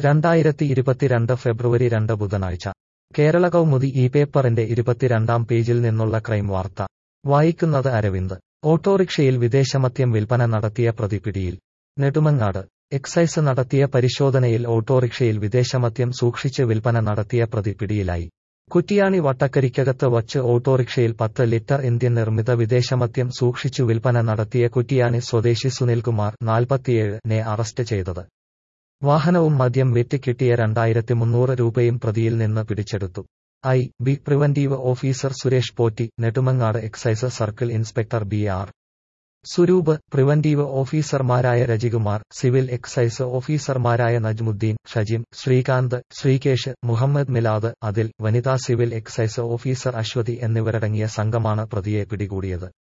രണ്ടായിരത്തി ഇരുപത്തിരണ്ട് ഫെബ്രുവരി രണ്ട് ബുധനാഴ്ച കേരള കൗമുദി ഈ പേപ്പറിന്റെ ഇരുപത്തിരണ്ടാം പേജിൽ നിന്നുള്ള ക്രൈം വാർത്ത വായിക്കുന്നത് അരവിന്ദ് ഓട്ടോറിക്ഷയിൽ വിദേശമദ്യം വിൽപ്പന നടത്തിയ പ്രതി പിടിയിൽ നെടുമങ്ങാട് എക്സൈസ് നടത്തിയ പരിശോധനയിൽ ഓട്ടോറിക്ഷയിൽ വിദേശമദ്യം സൂക്ഷിച്ച് വിൽപ്പന നടത്തിയ പ്രതി പിടിയിലായി കുറ്റിയാണി വട്ടക്കരിക്കകത്ത് വച്ച് ഓട്ടോറിക്ഷയിൽ പത്ത് ലിറ്റർ ഇന്ത്യൻ നിർമ്മിത വിദേശമദ്യം സൂക്ഷിച്ചു വിൽപ്പന നടത്തിയ കുറ്റിയാണി സ്വദേശി സുനിൽകുമാർ നാൽപ്പത്തിയേഴ് നെ അറസ്റ്റ് ചെയ്തത് വാഹനവും മദ്യം വിറ്റ് കിട്ടിയ രണ്ടായിരത്തി മുന്നൂറ് രൂപയും പ്രതിയിൽ നിന്ന് പിടിച്ചെടുത്തു I B preventive officer Suresh Potti Nedumangad excise circle inspector B R Swaroop preventive ഓഫീസർമാരായ രജികുമാർ സിവിൽ എക്സൈസ് ഓഫീസർമാരായ നജ്മുദ്ദീൻ ഷജിം ശ്രീകാന്ത് ശ്രീകേഷ് മുഹമ്മദ് മിലാദ് അതിൽ വനിതാ സിവിൽ എക്സൈസ് ഓഫീസർ അശ്വതി എന്നിവരടങ്ങിയ സംഘമാണ് പ്രതിയെ പിടികൂടിയത്